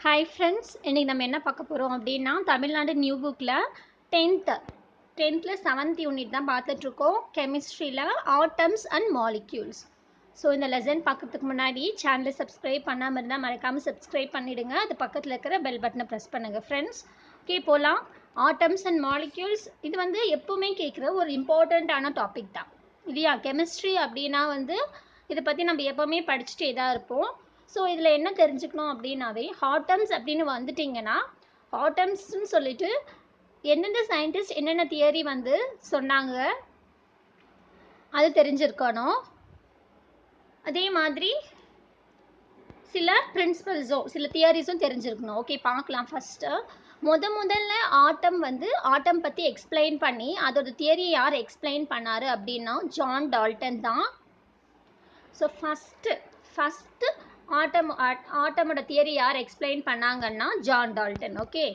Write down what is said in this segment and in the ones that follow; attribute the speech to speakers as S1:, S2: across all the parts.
S1: Hi friends இன்றைக்கி நம்ம என்ன பார்க்க போகிறோம் அப்படின்னா தமிழ்நாடு நியூ புக்கில் டென்த்து டென்த்தில் செவன்த் யூனிட் தான் பார்த்துட்ருக்கோம் கெமிஸ்ட்ரியில் ஆட்டம்ஸ் அண்ட் மாலிக்யூல்ஸ் ஸோ இந்த லெசன் பார்க்கறதுக்கு முன்னாடி சேனலை சப்ஸ்கிரைப் பண்ணாமல் இருந்தால் மறக்காமல் சப்ஸ்கிரைப் பண்ணிவிடுங்க அது பக்கத்தில் இருக்கிற பெல் பட்டனை ப்ரெஸ் பண்ணுங்கள் ஃப்ரெண்ட்ஸ் ஓகே போகலாம் ஆட்டம்ஸ் அண்ட் மாலிக்யூல்ஸ் இது வந்து எப்போவுமே கேட்குற ஒரு இம்பார்ட்டண்ட்டான டாபிக் தான் இல்லையா கெமிஸ்ட்ரி அப்படின்னா வந்து இதை பற்றி நம்ம எப்போவுமே படிச்சுட்டே தான் இருப்போம் ஸோ இதில் என்ன தெரிஞ்சுக்கணும் அப்படின்னாவே ஹாட்டம்ஸ் அப்படின்னு வந்துட்டிங்கன்னா ஹாட்டம்ஸ்னு சொல்லிட்டு எந்தெந்த சயின்டிஸ்ட் என்னென்ன தியரி வந்து சொன்னாங்க அது தெரிஞ்சிருக்கணும் அதே மாதிரி சில பிரின்சிபல்ஸும் சில தியரிஸும் தெரிஞ்சிருக்கணும் ஓகே பார்க்கலாம் ஃபஸ்ட்டு முத முதல்ல ஆட்டம் வந்து ஆட்டம் பற்றி எக்ஸ்பிளைன் பண்ணி அதோட தியரியை யார் எக்ஸ்பிளைன் பண்ணார் அப்படின்னா ஜான் டால்டன் தான் ஸோ ஃபஸ்ட்டு ஃபஸ்ட்டு ஆட்டம் ஆட்டமோட தியரி யார் எக்ஸ்பிளைன் பண்ணாங்கன்னா John Dalton okay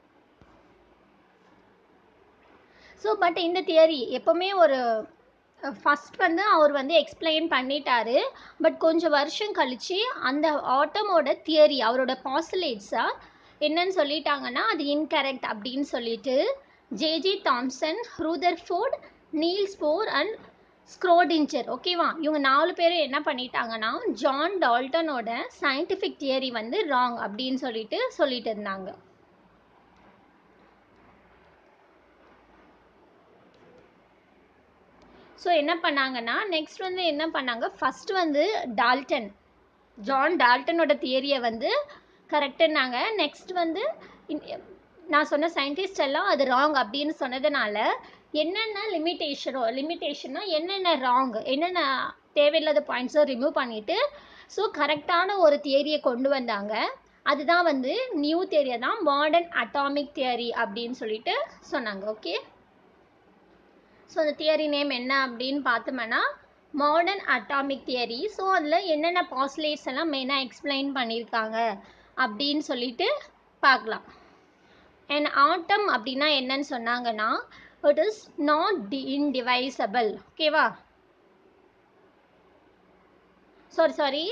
S1: so but இந்த தியரி எப்போவுமே ஒரு ஃபஸ்ட் வந்து அவர் வந்து எக்ஸ்பிளைன் பண்ணிட்டாரு பட் கொஞ்சம் வருஷம் கழித்து அந்த ஆட்டமோட தியரி அவரோட பாசுலேட்ஸாக என்னன்னு சொல்லிட்டாங்கன்னா அது இன்கரெக்ட் அப்படின்னு சொல்லிட்டு J J Thomson Rutherford Niels Bohr and Schrodinger ஓகேவா இவங்க நாலு பேரும் என்ன பண்ணிட்டாங்கன்னா ஜான் டால்டனோட சயின்டிஃபிக் தியரி வந்து ராங் அப்படின்னு சொல்லிட்டு சொல்லிட்டு இருந்தாங்க ஸோ என்ன பண்ணாங்கன்னா நெக்ஸ்ட் வந்து என்ன பண்ணாங்க ஃபஸ்ட்டு வந்து டால்டன் ஜான் டால்டனோட தியரியை வந்து கரெக்டுன்னாங்க நெக்ஸ்ட் வந்து நான் சொன்ன சயின்டிஸ்ட் எல்லாம் அது ராங் அப்படின்னு சொன்னதுனால என்னென்ன லிமிட்டேஷனோ லிமிட்டேஷனோ என்னென்ன ராங் என்னென்ன தேவையில்லாத பாயிண்ட்ஸோ ரிமூவ் பண்ணிவிட்டு ஸோ கரெக்டான ஒரு தியரியை கொண்டு வந்தாங்க அதுதான் வந்து நியூ தியரியை தான் மாடர்ன் அட்டாமிக் தியரி அப்படின்னு சொல்லிட்டு சொன்னாங்க ஓகே ஸோ அந்த தியரி நேம் என்ன அப்படின்னு பார்த்தோம்னா மாடர்ன் அட்டாமிக் தியரி ஸோ அதில் என்னென்ன பாஸ்லேட்ஸ் எல்லாம் மெயினாக எக்ஸ்பிளைன் பண்ணியிருக்காங்க அப்படின்னு சொல்லிட்டு பார்க்கலாம் அண்ட் ஆட்டம் அப்படின்னா என்னன்னு சொன்னாங்கன்னா it is not the indivisible ஓகேவா சாரி சாரி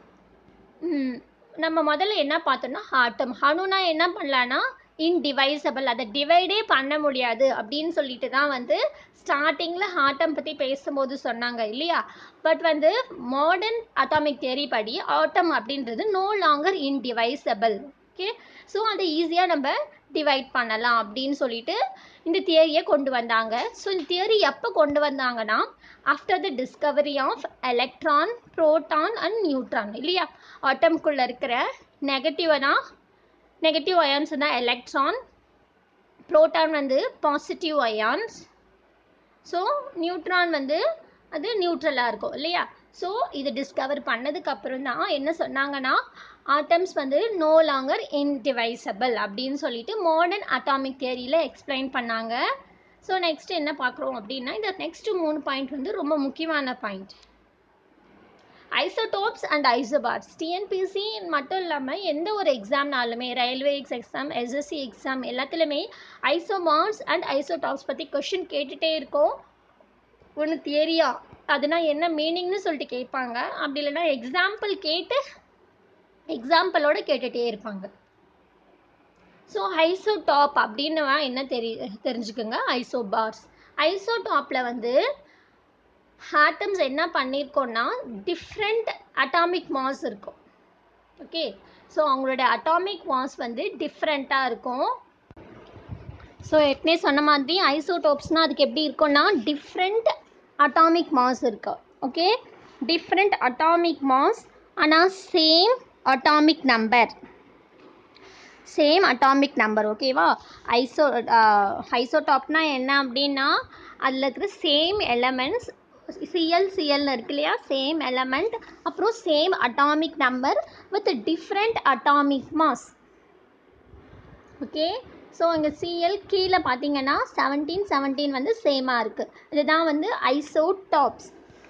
S1: நம்ம முதல்ல என்ன பார்த்தோம்னா ஆட்டம் ஹனுனா என்ன பண்ணலான்னா இன்டிவைசபிள் அதை டிவைடே பண்ண முடியாது அப்படின்னு சொல்லிட்டு தான் வந்து ஸ்டார்டிங்கில் ஆட்டம் பற்றி பேசும்போது சொன்னாங்க இல்லையா பட் வந்து மாடர்ன் அட்டாமிக் தியரி படி ஆட்டம் அப்படின்றது no longer indivisible okay so அதை ஈஸியாக நம்ம டிவைட் பண்ணலாம் அப்படின்னு சொல்லிட்டு இந்த தியரியை கொண்டு வந்தாங்க ஸோ இந்த தியரி எப்போ கொண்டு வந்தாங்கன்னா after the discovery of electron proton and neutron இல்லையா ஆட்டம்குள்ளே இருக்கிற நெகட்டிவை தான் நெகட்டிவ் அயான்ஸ் தான் எலக்ட்ரான் ப்ரோட்டான் வந்து பாசிட்டிவ் அயான்ஸ் ஸோ நியூட்ரான் வந்து அது நியூட்ரலாக இருக்கும் இல்லையா ஸோ இது டிஸ்கவர் பண்ணதுக்கப்புறம் தான் என்ன சொன்னாங்கன்னா ஆட்டம்ஸ் வந்து நோ லாங்கர் இன்டிவைசபிள் அப்படின்னு சொல்லிட்டு மாடர்ன் அட்டாமிக் தியரியில் எக்ஸ்பிளைன் பண்ணாங்க ஸோ நெக்ஸ்ட் என்ன பார்க்குறோம் அப்படின்னா இந்த நெக்ஸ்ட்டு மூணு பாயிண்ட் வந்து ரொம்ப முக்கியமான point isotopes and isobars TNPSC மட்டும் இல்லாமல் எந்த ஒரு எக்ஸாம்னாலுமே ரயில்வே எக்ஸாம் எஸ்எஸ்சி எக்ஸாம் எல்லாத்துலேயுமே ஐசோபார்ஸ் அண்ட் ஐசோடாப்ஸ் பற்றி கொஷின் கேட்டுகிட்டே இருக்கோம் ஒன்று தியரியா அதுனா என்ன மீனிங்னு சொல்லிட்டு கேட்பாங்க அப்படி இல்லைன்னா எக்ஸாம்பிள் கேட்டு எக்ஸாம்பிளோட கேட்டுகிட்டே இருப்பாங்க ஸோ ஐசோடாப் அப்படின்னு என்ன தெரி தெரிஞ்சுக்கோங்க ஐசோபார்ஸ் ஐசோடாப்பில் வந்து ஆட்டம்ஸ் என்ன பண்ணியிருக்கோன்னா டிஃப்ரெண்ட் அட்டாமிக் மாஸ் இருக்கும் ஓகே ஸோ அவங்களோட அட்டாமிக் மாஸ் வந்து டிஃப்ரெண்ட்டாக இருக்கும் ஸோ ஏற்கனவே சொன்ன மாதிரி ஐசோடோப்ஸ்னால் அதுக்கு எப்படி இருக்கும்னா டிஃப்ரெண்ட் அட்டாமிக் மாஸ் இருக்கு ஓகே டிஃப்ரெண்ட் அட்டாமிக் மாஸ் ஆனால் same atomic number same atomic number ஓகேவா ஐசோ ஐசோடாப்னா என்ன அப்படின்னா அதில் இருக்கிற சேம் எலமெண்ட்ஸ் சிஎல் சிஎல்னு இருக்கு இல்லையா சேம் எலமெண்ட் அப்புறம் same atomic number with different atomic mass okay so இங்கே சிஎல் கீழே பார்த்தீங்கன்னா செவன்டீன் செவன்டீன் வந்து சேமாக இருக்குது இதுதான் வந்து ஐசோடாப்ஸ்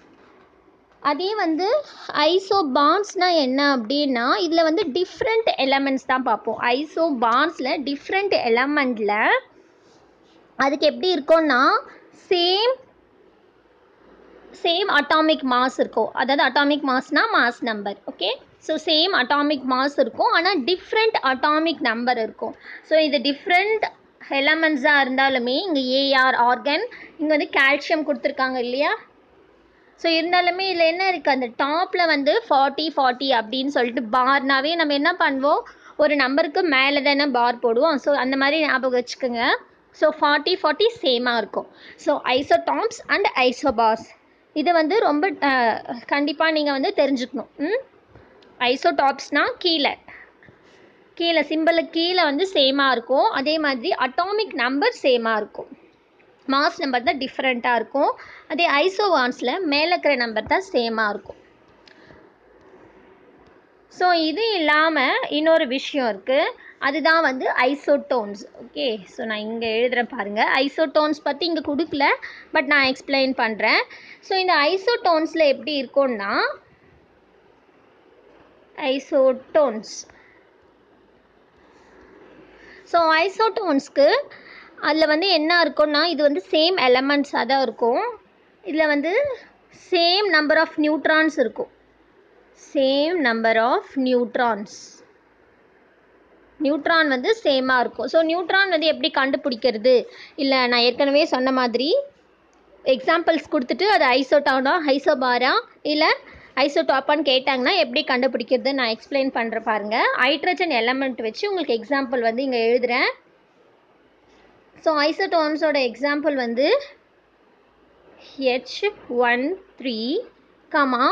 S1: அதே வந்து ஐசோ பாண்ட்ஸ்னால் என்ன அப்படின்னா இதில் வந்து டிஃப்ரெண்ட் எலமெண்ட்ஸ் தான் பார்ப்போம் ஐசோ பாண்ட்ஸில் டிஃப்ரெண்ட் எலமெண்ட்டில் அதுக்கு எப்படி இருக்கும்னா சேம் சேம் அட்டாமிக் மாஸ் இருக்கும் அதாவது அட்டாமிக் மாஸ்னால் mass number okay so same atomic mass இருக்கும் ஆனால் டிஃப்ரெண்ட் அட்டாமிக் நம்பர் இருக்கும் ஸோ இது டிஃப்ரெண்ட் எலமெண்ட்ஸாக இருந்தாலுமே இங்கே ஏஆர் ஆர்கன் இங்கே வந்து கால்சியம் கொடுத்துருக்காங்க இல்லையா ஸோ இருந்தாலுமே இதில் என்ன இருக்குது அந்த டாப்பில் வந்து ஃபார்ட்டி ஃபார்ட்டி அப்படின்னு சொல்லிட்டு பார்னாவே நம்ம என்ன பண்ணுவோம் ஒரு நம்பருக்கு மேலே தானே பார் போடுவோம் ஸோ அந்த மாதிரி ஞாபகம் வச்சுக்கோங்க ஸோ ஃபார்ட்டி ஃபார்ட்டி சேமாக இருக்கும் ஸோ ஐசோடாம்ஸ் அண்ட் ஐசோபார்ஸ் இது வந்து ரொம்ப கண்டிப்பாக நீங்கள் வந்து தெரிஞ்சுக்கணும் ம் ஐசோடாப்ஸ்னால் கீழே கீழே சிம்பிளுக்கு கீழே வந்து சேமாக இருக்கும் அதே மாதிரி அட்டாமிக் நம்பர் சேமாக இருக்கும் மாஸ் நம்பர் தான் டிஃப்ரெண்ட்டாக இருக்கும் அதே ஐசோவான்ஸில் மேலே இருக்கிற நம்பர் தான் சேமாக இருக்கும் ஸோ இது இல்லாமல் இன்னொரு விஷயம் இருக்குது அதுதான் வந்து ஐசோட்டோன்ஸ் ஓகே ஸோ நான் இங்கே எழுதுகிறேன் பாருங்கள் ஐசோட்டோன்ஸ் பற்றி இங்கே கொடுக்கல பட் நான் எக்ஸ்பிளைன் பண்ணுறேன் ஸோ இந்த ஐசோட்டோன்ஸில் எப்படி இருக்கும்னா ஐசோட்டோன்ஸ் ஸோ ஐசோட்டோன்ஸ்க்கு அதில் வந்து என்ன இருக்கும்னா இது வந்து சேம் எலமெண்ட்ஸாக தான் இருக்கும் இதில் வந்து சேம் நம்பர் ஆஃப் நியூட்ரான்ஸ் இருக்கும் same number of neutrons neutron வந்து சேமாக இருக்கும் ஸோ நியூட்ரான் வந்து எப்படி கண்டுபிடிக்கிறது இல்லை நான் ஏற்கனவே சொன்ன மாதிரி எக்ஸாம்பிள்ஸ் கொடுத்துட்டு அது ஐசோட்டானா ஐசோபாரா இல்லை ஐசோடாப்பான்னு கேட்டாங்கன்னா எப்படி கண்டுபிடிக்கிறது நான் எக்ஸ்பிளைன் பண்ணுற பாருங்கள் ஹைட்ரஜன் எலமெண்ட் வச்சு உங்களுக்கு எக்ஸாம்பிள் வந்து இங்கே எழுதுகிறேன் ஸோ ஐசோட்டோன்ஸோட எக்ஸாம்பிள் வந்து H one three comma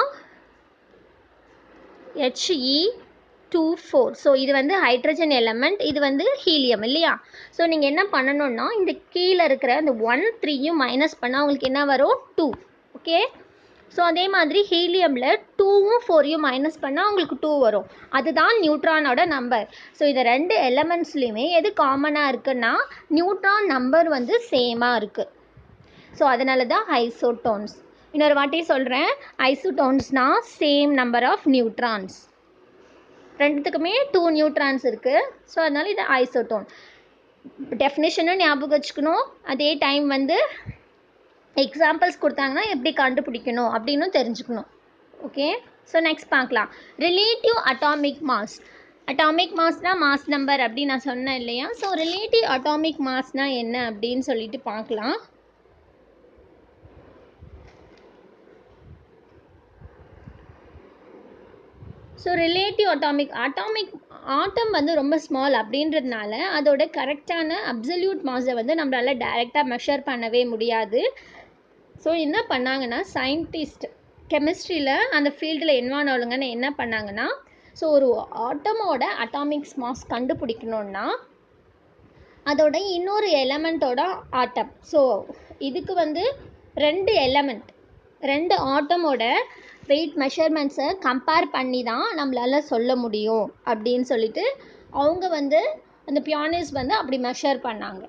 S1: H E two four so இது வந்து ஹைட்ரஜன் எலமெண்ட் இது வந்து ஹீலியம் இல்லையா ஸோ நீங்கள் என்ன பண்ணணும்னா இந்த கீழே இருக்கிற அந்த ஒன் த்ரீயும் மைனஸ் பண்ணால் உங்களுக்கு என்ன வரும் டூ ஓகே ஸோ அதே மாதிரி ஹீலியமில் டூவும் ஃபோரையும் மைனஸ் பண்ணால் உங்களுக்கு டூ வரும் அதுதான் நியூட்ரானோட நம்பர் ஸோ இது ரெண்டு எலமெண்ட்ஸ்லையுமே எது காமனாக இருக்குன்னா நியூட்ரான் நம்பர் வந்து சேமாக இருக்குது ஸோ அதனால தான் ஐசோட்டோன்ஸ் இன்னொரு வாட்டி சொல்கிறேன் ஐசோட்டோன்ஸ்னால் சேம் நம்பர் ஆஃப் நியூட்ரான்ஸ் ரெண்டுத்துக்குமே டூ நியூட்ரான்ஸ் இருக்குது ஸோ அதனால் இது ஐசோட்டோன் டெஃபினேஷனும் ஞாபகம் வச்சுக்கணும் அதே டைம் வந்து எக்ஸாம்பிள்ஸ் கொடுத்தாங்கன்னா எப்படி கண்டுபிடிக்கணும் அப்படின்னு தெரிஞ்சுக்கணும் ஓகே ஸோ நெக்ஸ்ட் பார்க்கலாம் ரிலேட்டிவ் அட்டாமிக் மாஸ் அட்டாமிக் மாஸ்னால் மாஸ் நம்பர் அப்படின்னு நான் சொன்னேன் இல்லையா ஸோ ரிலேட்டிவ் அட்டாமிக் மாஸ்னால் என்ன அப்படின்னு சொல்லிட்டு பார்க்கலாம் so relative atomic atomic atom வந்து ரொம்ப ஸ்மால் அப்படின்றதுனால அதோட கரெக்டான அப்சல்யூட் மாஸை வந்து நம்மளால் டைரெக்டாக மெஷர் பண்ணவே முடியாது ஸோ என்ன பண்ணாங்கன்னா சயின்டிஸ்ட் கெமிஸ்ட்ரியில் அந்த ஃபீல்டில் இன்வால்வ் ஆளுங்கன்னு என்ன பண்ணாங்கன்னா ஸோ ஒரு ஆட்டமோட அட்டாமிக்ஸ் மாஸ் கண்டுபிடிக்கணுன்னா அதோட இன்னொரு எலமெண்ட்டோட ஆட்டம் ஸோ இதுக்கு வந்து ரெண்டு எலமெண்ட் ரெண்டு ஆட்டமோட வெயிட் மெஷர்மெண்ட்ஸை கம்பேர் பண்ணி தான் நம்மளால் சொல்ல முடியும் அப்படின்னு சொல்லிட்டு அவங்க வந்து அந்த பியானிஸ் வந்து அப்படி மெஷர் பண்ணாங்க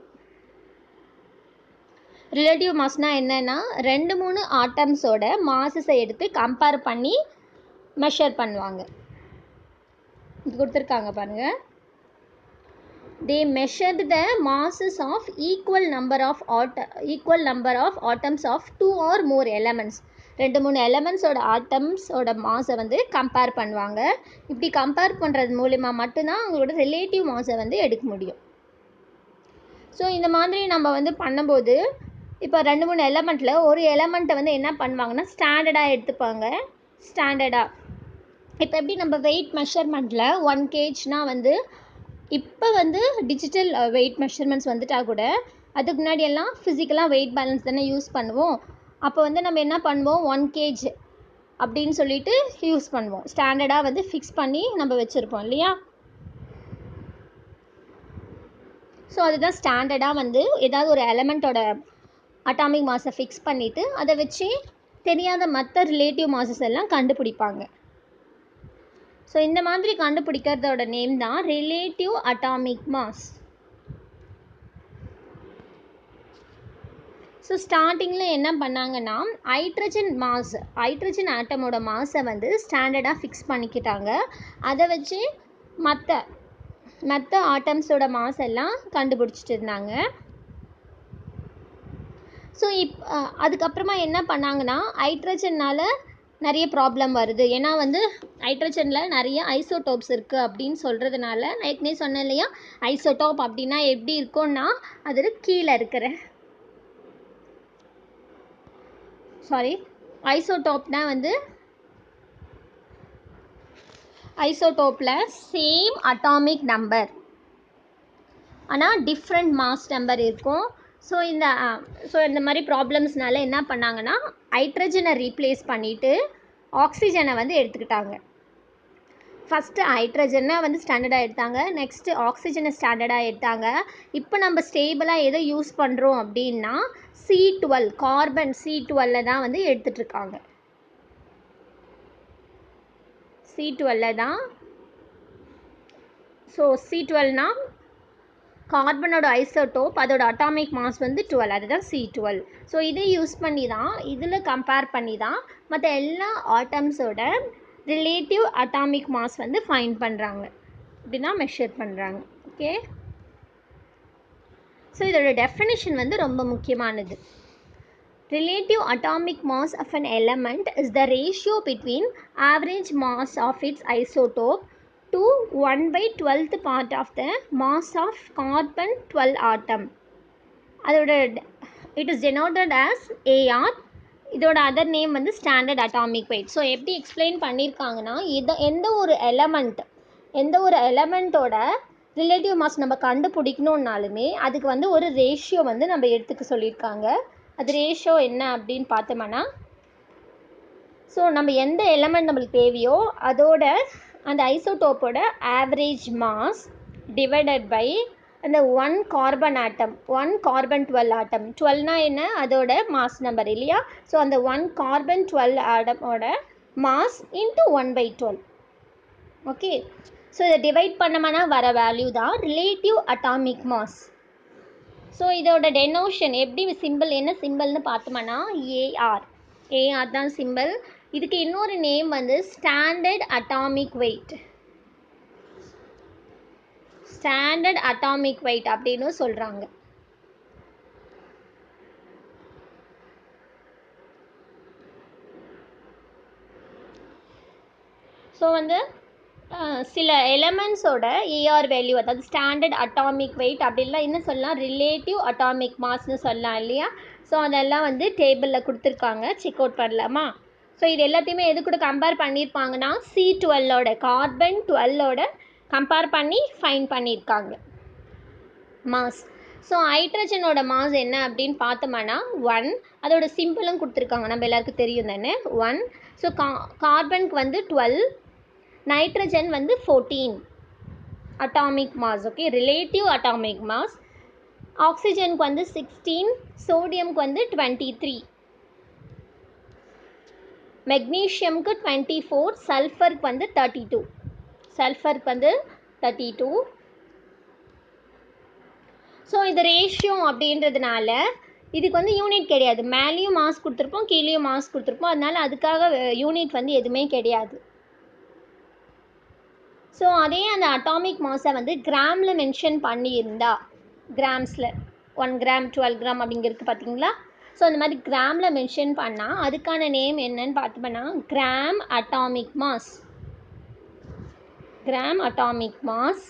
S1: ரிலேட்டிவ் மாஸ்னால் என்னென்னா ரெண்டு மூணு ஆட்டம்ஸோட மாசஸை எடுத்து கம்பேர் பண்ணி மெஷர் பண்ணுவாங்க இது கொடுத்துருக்காங்க பாருங்கள் they measured the masses of equal number of atom equal number of atoms of two or more elements ரெண்டு மூணு எலமெண்ட்ஸோட ஆட்டம்ஸோட மாஸை வந்து கம்பேர் பண்ணுவாங்க இப்படி கம்பேர் பண்ணுறது மூலிமா மட்டும்தான் அவங்களோட ரிலேட்டிவ் மாஸை வந்து எடுக்க முடியும் ஸோ இந்த மாதிரி நம்ம வந்து பண்ணும்போது இப்போ ரெண்டு மூணு எலமெண்ட்டில் ஒரு எலமெண்ட்டை வந்து என்ன பண்ணுவாங்கன்னா ஸ்டாண்டர்டாக எடுத்துப்பாங்க ஸ்டாண்டர்டாக இப்போ எப்படி நம்ம வெயிட் மெஷர்மெண்ட்டில் ஒன் கேஜ்னால் வந்து இப்போ வந்து டிஜிட்டல் வெயிட் மெஷர்மெண்ட்ஸ் வந்துட்டால் கூட அதுக்கு முன்னாடி எல்லாம் ஃபிசிக்கலாக வெயிட் பேலன்ஸ் தானே யூஸ் பண்ணுவோம் அப்போ வந்து நம்ம என்ன பண்ணுவோம் ஒன் கேஜ் அப்படின்னு சொல்லிட்டு யூஸ் பண்ணுவோம் ஸ்டாண்டர்டாக வந்து ஃபிக்ஸ் பண்ணி நம்ம வச்சுருப்போம் இல்லையா ஸோ அதுதான் ஸ்டாண்டர்டாக வந்து ஏதாவது ஒரு எலமெண்ட்டோட அட்டாமிக் மாஸை ஃபிக்ஸ் பண்ணிவிட்டு அதை வச்சு தெரியாத மற்ற ரிலேட்டிவ் மாசஸ் எல்லாம் கண்டுபிடிப்பாங்க ஸோ இந்த மாதிரி கண்டுபிடிக்கிறதோட நேம் தான் ரிலேட்டிவ் அட்டாமிக் மாஸ் ஸோ ஸ்டார்டிங்கில் என்ன பண்ணாங்கன்னா ஹைட்ரஜன் மாஸ் ஹைட்ரஜன் ஆட்டமோட மாஸை வந்து ஸ்டாண்டர்டாக ஃபிக்ஸ் பண்ணிக்கிட்டாங்க அதை வச்சு மற்ற மற்ற ஆட்டம்ஸோட மாஸ் எல்லாம் கண்டுபிடிச்சிட்டு இருந்தாங்க ஸோ இப் அதுக்கப்புறமா என்ன பண்ணாங்கன்னா ஹைட்ரஜன்னால் நிறைய ப்ராப்ளம் வருது ஏன்னா வந்து ஹைட்ரஜனில் நிறைய ஐசோடோப்ஸ் இருக்குது அப்படின்னு சொல்கிறதுனால நான் ஏற்கனவே சொன்னேன் இல்லையா ஐசோடோப் அப்படின்னா எப்படி இருக்கும்னா அது கீழே இருக்கிற சாரி ஐசோடோப்னா வந்து ஐசோடோப்பில் சேம் அட்டாமிக் நம்பர் ஆனால் டிஃப்ரெண்ட் மாஸ் நம்பர் இருக்கும் ஸோ இந்த ஸோ இந்த மாதிரி ப்ராப்ளம்ஸ்னால என்ன பண்ணாங்கன்னா ஹைட்ரஜனை ரீப்ளேஸ் பண்ணிவிட்டு ஆக்சிஜனை வந்து எடுத்துக்கிட்டாங்க ஃபஸ்ட்டு ஹைட்ரஜனை வந்து ஸ்டாண்டர்டாக எடுத்தாங்க நெக்ஸ்ட்டு ஆக்சிஜனை ஸ்டாண்டர்டாக எடுத்தாங்க இப்போ நம்ம ஸ்டேபிளாக எதை யூஸ் பண்ணுறோம் அப்படின்னா சி டுவெல் கார்பன் சி டுவெல்ல தான் வந்து எடுத்துட்ருக்காங்க சி டுவெல்ல தான் ஸோ சி டுவெல்னா கார்பனோட ஐசோடோப் அதோட அட்டாமிக் மாஸ் வந்து டுவெல் அதுதான் சி டுவெல் ஸோ இதை யூஸ் பண்ணி தான் இதில் கம்பேர் பண்ணி தான் மற்ற எல்லா ஆட்டம்ஸோட ரிலேட்டிவ் அட்டாமிக் மாஸ் வந்து ஃபைன் பண்ணுறாங்க இப்படி தான் மெஷர் பண்ணுறாங்க ஓகே ஸோ இதோட டெஃபினிஷன் வந்து ரொம்ப முக்கியமானது Relative atomic mass of an element is the ratio between average mass of its isotope to 1 by 12th part of the mass of carbon 12 atom. அதோட it is denoted as AR இதோட other name வந்து standard atomic weight so எப்படி explain பண்ணியிருக்காங்கன்னா இதை எந்த ஒரு element எந்த ஒரு எலமெண்ட்டோட ரிலேட்டிவ் மாஸ் நம்ம கண்டுபிடிக்கணுன்னாலுமே அதுக்கு வந்து ஒரு ரேஷியோ வந்து நம்ம எடுத்துக்க சொல்லியிருக்காங்க அது ரேஷியோ என்ன அப்படின்னு பார்த்தோம்னா ஸோ நம்ம எந்த எலமெண்ட் நம்மளுக்கு தேவையோ அதோட அந்த ஐசோடோப்போட ஆவரேஜ் மாஸ் டிவைடட் பை அந்த one carbon atom one carbon twelve atom டுவெல்னா என்ன அதோட மாஸ் நம்பர் இல்லையா ஸோ அந்த ஒன் கார்பன் டுவெல் ஆட்டமோட mass into one by twelve okay so இதை டிவைட் பண்ணோம்னா வர வேல்யூ தான் ரிலேட்டிவ் அட்டாமிக் மாஸ் ஸோ இதோட டெனோஷன் எப்படி சிம்பிள் என்ன சிம்பிள்னு பார்த்தோம்னா ஏஆர் ஏஆர் தான் சிம்பிள் இதுக்கு இன்னொரு நேம் வந்து standard atomic weight standard atomic weight அப்படின்னு சொல்கிறாங்க ஸோ வந்து அஹ், சில எலமெண்ட்ஸோட ஏஆர் வேல்யூ அதாவது ஸ்டாண்டர்ட் அட்டாமிக் வெயிட் அப்படிலாம் என்ன சொல்லலாம் ரிலேட்டிவ் அட்டாமிக் மாஸ்னு சொல்லலாம் இல்லையா ஸோ அதெல்லாம் வந்து டேபிளில் கொடுத்துருக்காங்க செக் அவுட் பண்ணலாமா ஸோ இது எல்லாத்தையுமே எது கூட கம்பேர் பண்ணியிருப்பாங்கன்னா சி டுவெல்லோட கார்பன் டுவெல்லோட கம்பேர் பண்ணி ஃபைன் பண்ணியிருக்காங்க மாஸ் ஸோ ஹைட்ரஜனோட மாஸ் என்ன அப்படின்னு பார்த்தோம்னா ஒன் அதோட சிம்பிளும் கொடுத்துருக்காங்க நம்ம எல்லாருக்கும் தெரியும் தானே ஒன் ஸோ கா கார்பனுக்கு வந்து டுவெல் நைட்ரஜன் வந்து fourteen atomic mass okay relative atomic mass ஆக்சிஜனுக்கு வந்து சிக்ஸ்டீன் சோடியம்க்கு வந்து டுவெண்ட்டி த்ரீ மெக்னீஷியம்க்கு டுவெண்ட்டி ஃபோர் சல்ஃபருக்கு வந்து தேர்ட்டி டூ சல்ஃபருக்கு வந்து தேர்ட்டி டூ ஸோ இது ரேஷியோ அப்படின்றதுனால இதுக்கு வந்து யூனிட் கிடையாது மேலேயும் மாஸ் கொடுத்துருப்போம் கீழேயும் மாஸ் கொடுத்துருப்போம் அதனால அதுக்காக யூனிட் வந்து எதுவுமே கிடையாது ஸோ அதே அந்த அட்டாமிக் மாஸை வந்து கிராமில் மென்ஷன் பண்ணியிருந்தா கிராம்ஸில் ஒன் கிராம் டுவெல் கிராம் அப்படிங்கிறது பார்த்தீங்களா ஸோ அந்த மாதிரி கிராமில் மென்ஷன் பண்ணால் அதுக்கான நேம் என்னன்னு பார்த்தோம்னா gram atomic mass gram atomic mass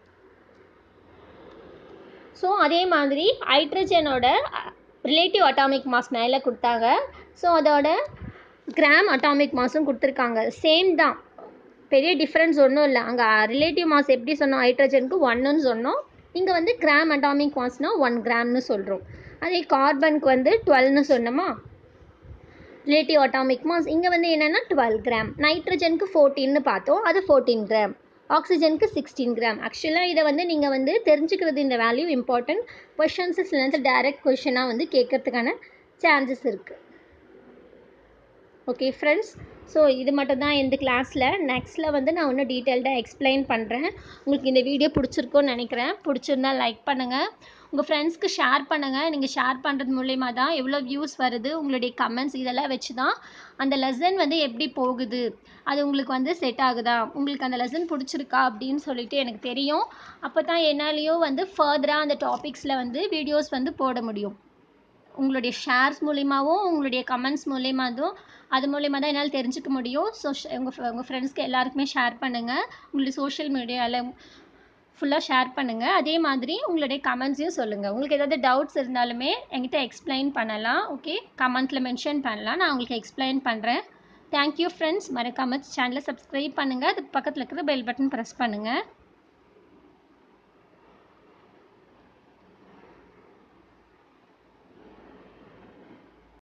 S1: so அதே மாதிரி ஹைட்ரஜனோட ரிலேட்டிவ் அட்டாமிக் மாஸ் மேலே கொடுத்தாங்க ஸோ அதோட கிராம் அட்டாமிக் மாஸும் கொடுத்துருக்காங்க சேம் தான் பெரிய டிஃப்ரென்ஸ் ஒன்றும் இல்லை அங்கே ரிலேட்டிவ் மாஸ் எப்படி சொன்னோம் ஹைட்ரஜனுக்கு ஒன்றுன்னு சொன்னோம் இங்கே வந்து கிராம் அட்டாமிக் மாஸ்னால் ஒன் கிராம்னு சொல்கிறோம் அதே கார்பனுக்கு வந்து டுவெல்னு சொன்னோமா ரிலேட்டிவ் அட்டாமிக் மாஸ் இங்கே வந்து என்னென்னா டுவெல் கிராம் நைட்ரஜனுக்கு ஃபோர்டீன்னு பார்த்தோம் அது ஃபோர்டீன் கிராம் ஆக்சிஜனுக்கு சிக்ஸ்டீன் கிராம் ஆக்சுவலாக இதை வந்து நீங்கள் வந்து தெரிஞ்சுக்கிறது இந்த வேல்யூ இம்பார்ட்டன்ட் கொஷின்ஸஸ்லேருந்து டைரக்ட் கொஷனாக வந்து கேட்கறதுக்கான சான்சஸ் இருக்குது ஓகே ஃப்ரெண்ட்ஸ் ஸோ இது மட்டும் தான் இந்த கிளாஸில் நெக்ஸ்ட்டில் வந்து நான் இன்னும் டீட்டெயில்டாக எக்ஸ்பிளைன் பண்ணுறேன் உங்களுக்கு இந்த வீடியோ பிடிச்சிருக்கும்னு நினைக்கிறேன் பிடிச்சிருந்தா லைக் பண்ணுங்கள் உங்கள் ஃப்ரெண்ட்ஸ்க்கு ஷேர் பண்ணுங்கள் நீங்கள் ஷேர் பண்ணுறது மூலயமா தான் எவ்வளோ வியூஸ் வருது உங்களுடைய கமெண்ட்ஸ் இதெல்லாம் வச்சு தான் அந்த லெசன் வந்து எப்படி போகுது அது உங்களுக்கு வந்து செட் ஆகுதா உங்களுக்கு அந்த லெசன் பிடிச்சிருக்கா அப்படின்னு சொல்லிட்டு எனக்கு தெரியும் அப்போ தான் என்னாலேயும் வந்து ஃபர்தராக அந்த டாபிக்ஸில் வந்து வீடியோஸ் வந்து போட முடியும் உங்களுடைய ஷேர்ஸ் மூலியமாகவும் உங்களுடைய கமெண்ட்ஸ் மூலியமாகவும் அது மூலயமா தான் என்னால் தெரிஞ்சுக்க முடியும் ஸோ உங்கள் உங்கள் ஃப்ரெண்ட்ஸ்க்கு எல்லாருக்குமே ஷேர் பண்ணுங்கள் உங்களுடைய சோஷியல் மீடியாவில் ஃபுல்லாக ஷேர் பண்ணுங்கள் அதே மாதிரி உங்களுடைய கமெண்ட்ஸையும் சொல்லுங்கள் உங்களுக்கு ஏதாவது டவுட்ஸ் இருந்தாலுமே என்கிட்ட எக்ஸ்பிளைன் பண்ணலாம் ஓகே கமெண்ட்டில் மென்ஷன் பண்ணலாம் நான் உங்களுக்கு எக்ஸ்பிளைன் பண்ணுறேன் தேங்க்யூ ஃப்ரெண்ட்ஸ் மறக்காமல் சேனலை சப்ஸ்கிரைப் பண்ணுங்கள் அதுக்கு பக்கத்தில் இருக்கிற பெல் பட்டன் ப்ரெஸ் பண்ணுங்கள்